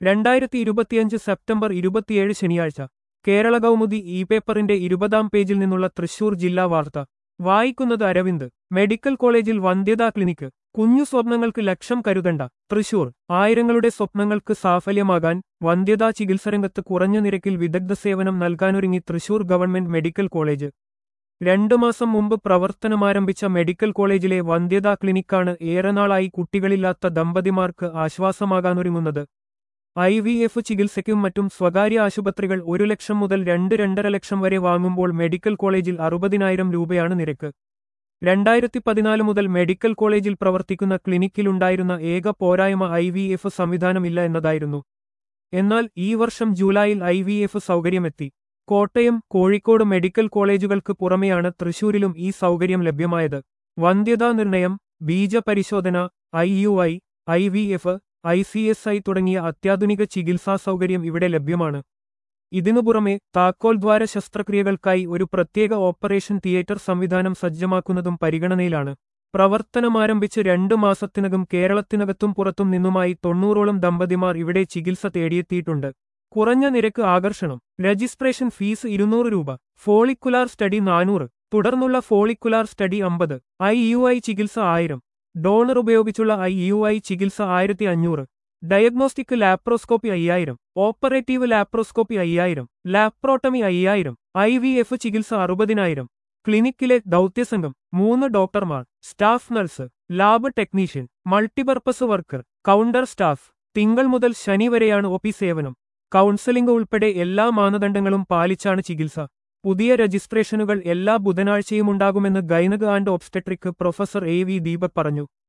രണ്ടായിരത്തി ഇരുപത്തിയഞ്ച് സെപ്റ്റംബർ ഇരുപത്തിയേഴ് ശനിയാഴ്ച കേരള കൗമുദി ഇ പേപ്പറിന്റെ ഇരുപതാം പേജിൽ നിന്നുള്ള തൃശൂർ ജില്ലാ വാർത്ത വായിക്കുന്നത് അരവിന്ദ് മെഡിക്കൽ കോളേജിൽ വന്ധ്യതാ ക്ലിനിക്ക് കുഞ്ഞു സ്വപ്നങ്ങൾക്ക് ലക്ഷം കരുതണ്ട തൃശൂർ ആയിരങ്ങളുടെ സ്വപ്നങ്ങൾക്ക് സാഫല്യമാകാൻ വന്ധ്യതാ ചികിത്സരംഗത്ത് കുറഞ്ഞ നിരക്കിൽ വിദഗ്ധ സേവനം നൽകാനൊരുങ്ങി തൃശൂർ ഗവൺമെന്റ് മെഡിക്കൽ കോളേജ് രണ്ടു മാസം മുമ്പ് പ്രവർത്തനമാരംഭിച്ച മെഡിക്കൽ കോളേജിലെ വന്ധ്യതാ ക്ലിനിക്കാണ് ഏറെ നാളായി കുട്ടികളില്ലാത്ത ദമ്പതിമാർക്ക് ആശ്വാസമാകാനൊരുങ്ങുന്നത് ഐ വി എഫ് ചികിത്സയ്ക്കും മറ്റും സ്വകാര്യ ആശുപത്രികൾ ഒരു ലക്ഷം മുതൽ രണ്ട് രണ്ടര ലക്ഷം വരെ വാങ്ങുമ്പോൾ മെഡിക്കൽ കോളേജിൽ അറുപതിനായിരം രൂപയാണ് നിരക്ക് രണ്ടായിരത്തി പതിനാല് മുതൽ മെഡിക്കൽ കോളേജിൽ പ്രവർത്തിക്കുന്ന ക്ലിനിക്കിലുണ്ടായിരുന്ന ഏക പോരായ്മ ഐ വി എഫ് സംവിധാനമില്ല എന്നതായിരുന്നു എന്നാൽ ഈ വർഷം ജൂലൈയിൽ ഐ വി എഫ് സൗകര്യമെത്തി കോട്ടയം കോഴിക്കോട് മെഡിക്കൽ കോളേജുകൾക്ക് പുറമെയാണ് തൃശൂരിലും ഈ സൗകര്യം ലഭ്യമായത് വന്ധ്യതാ നിർണയം ബീജപരിശോധന I U I I V F I C S I തുടങ്ങിയ അത്യാധുനിക ചികിത്സാ സൗകര്യം ഇവിടെ ലഭ്യമാണ് ഇതിനു പുറമെ താക്കോൽ ദ്വാര ശസ്ത്രക്രിയകൾക്കായി ഒരു പ്രത്യേക ഓപ്പറേഷൻ തിയേറ്റർ സംവിധാനം സജ്ജമാക്കുന്നതും പരിഗണനയിലാണ് പ്രവർത്തനമാരംഭിച്ച് രണ്ടു മാസത്തിനകം കേരളത്തിനകത്തും പുറത്തും നിന്നുമായി തൊണ്ണൂറോളം ദമ്പതിമാർ ഇവിടെ ചികിത്സ തേടിയെത്തിയിട്ടുണ്ട് കുറഞ്ഞ നിരക്ക് ആകർഷണം രജിസ്ട്രേഷൻ ഫീസ് ഇരുന്നൂറ് രൂപ ഫോളിക്കുലാർ സ്റ്റഡി നാനൂറ് തുടർന്നുള്ള ഫോളിക്കുലാർ സ്റ്റഡി അമ്പത് ഐ യു ഐ ചികിത്സ ആയിരം ഡോണർ ഉപയോഗിച്ചുള്ള ഐ യു ഐ ചികിത്സ ആയിരത്തി അഞ്ഞൂറ് ഡയഗ്നോസ്റ്റിക് ലാപ്രോസ്കോപ്പി അയ്യായിരം ഓപ്പറേറ്റീവ് ലാപ്രോസ്കോപ്പി അയ്യായിരം ലാപ്രോട്ടമി അയ്യായിരം ഐ വി എഫ് ചികിത്സ അറുപതിനായിരം ക്ലിനിക്കിലെ ദൗത്യസംഘം മൂന്ന് ഡോക്ടർമാർ staff nurse lab technician multipurpose worker counter staff തിങ്കൾ മുതൽ ശനി വരെയാണ് ഒ പി സേവനം കൗൺസലിംഗ് ഉൾപ്പെടെ എല്ലാ മാനദണ്ഡങ്ങളും പാലിച്ചാണ് ചികിത്സ പുതിയ രജിസ്ട്രേഷനുകൾ എല്ലാ ബുധനാഴ്ചയും ഉണ്ടാകുമെന്ന് gynaec and obstetric professor A V Deepak പറഞ്ഞു